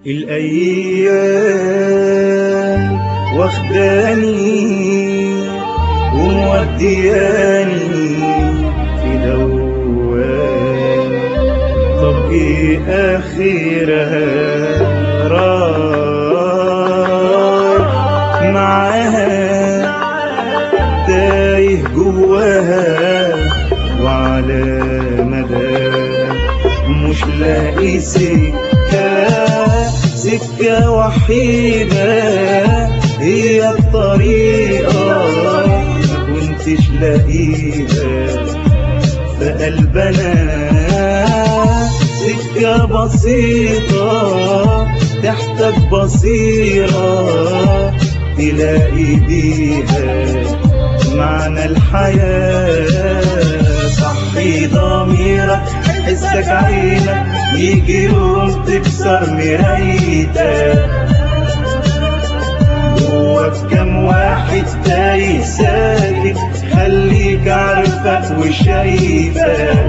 الأيام واخداني ومودياني في دوام طب ايه اخرها رايح معاها تايه جواها وعلى مدى مش لاقي سكة سكة وحيدة هي الطريقة ما كنتش لاقيها في قلبنا سكة بسيطة تحتاج بصيرة تلاقي بيها معنى الحياة صحي ضميرك حسك عينك يجي يوم تكسر مرايتك جواك كم واحد تايه ساكت خليك عارفك وشايفك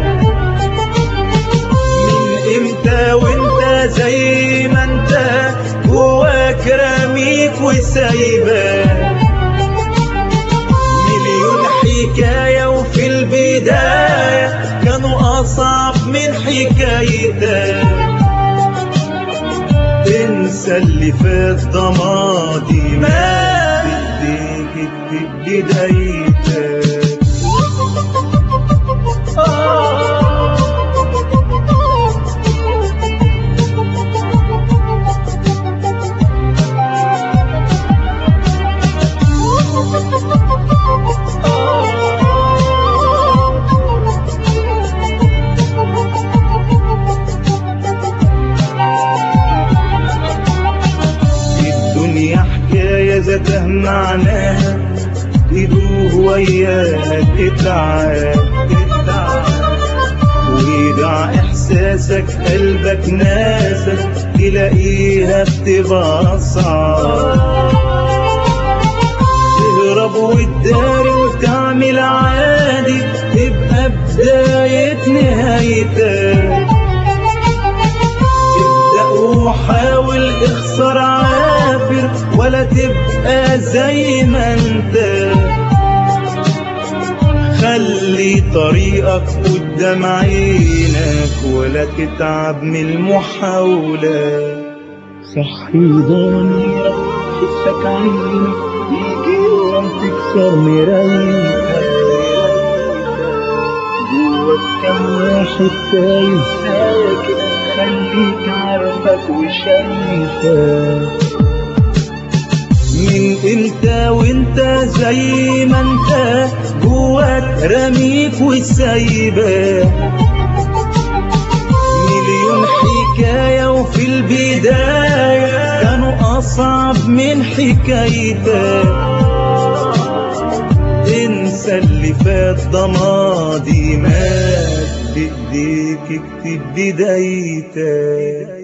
من امتى وانت زي ما انت جواك راميك وسايبك مليون حكاية وفي البداية كانوا أصعب من حكايتك انسى اللي فات ده ماضي ما بديك اكتب بدايتك الدنيا حكاية ذاتها معناها تدوه وياها تتعب ويضع احساسك قلبك ناسك تلاقيها بتبقى صعب تهرب وتداري وتعمل عادي تبقى بداية نهايتك ابدأ وحاول اخسر عافر ولا تبقى زي ما انت خلي طريقك قدام عينك ولا تتعب من المحاولة صحي ضميرك حسك عينك يجي يوم تكسر مرايتك جواك كم واحد تايه ساكت خليك عارفك وشايفك من امتى وانت زي ما انت جواك رميك وسايبك مليون حكاية وفي البداية كانوا أصعب من حكايتك انسى اللي فات ده ماضي مات بإيديك اكتب بدايتك